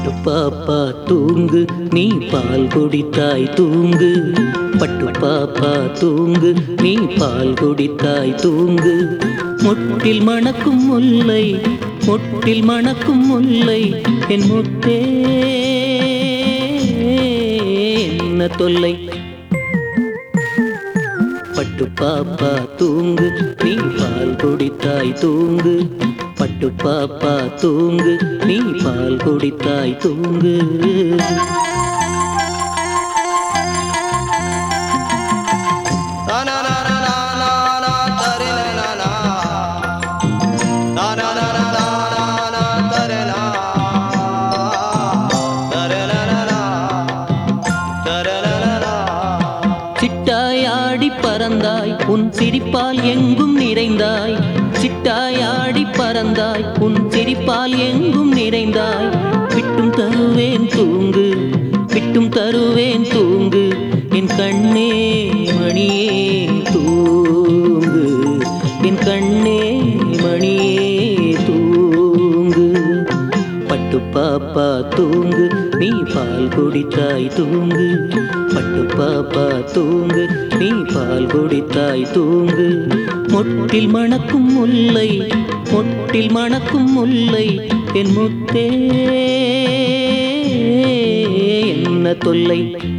பட்டு பாப்பா தூங்கு நீ பால் குடித்தாய் தூங்கு பட்டு பாப்பா தூங்கு நீ பால் குடித்தாய் தூங்கு முட்டில் மணக்கும் முல்லை முட்டில் மணக்கும் முல்லை என் முத்தே என்ன தொல்லை பட்டு பாப்பா தூங்கு நீ பால் குடித்தாய் தூங்கு பட்டு பாப்பா தூங்கு நீ பால் குடித்தாய் தூங்கு சிட்டாயாடி பறந்தாய் உன் சிரிப்பால் எங்கும் நிறைந்தாய் சிட்டாயாடி பறந்தாய் உன் சிரிப்பால் எங்கும் நிறைந்தாய் விட்டும் தருவேன் தூங்கு விட்டும் தருவேன் தூங்கு என் கண்ணே மணியே தூங்கு என் கண்ணே மணியே தூங்கு பட்டு பாப்பா தூங்கு நீ பால் குடித்தாய் தூங்கு பட்டு பாப்பா தூங்கு நீ பால் குடித்தாய் தூங்கு மொட்டில் மணக்கும் முல்லை மொட்டில் மணக்கும் முல்லை என் முத்தே என்ன தொல்லை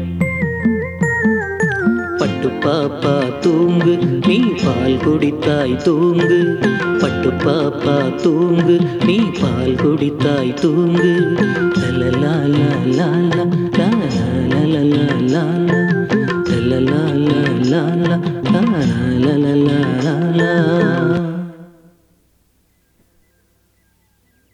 பட்டு பாப்பா தூங்கு நீ பால் குடித்தாய் தூங்கு பட்டு பாப்பா தூங்கு நீ பால் குடித்தாய் தூங்கு லலலா லலலா லலலா லலலா லலலா லலலா லலலா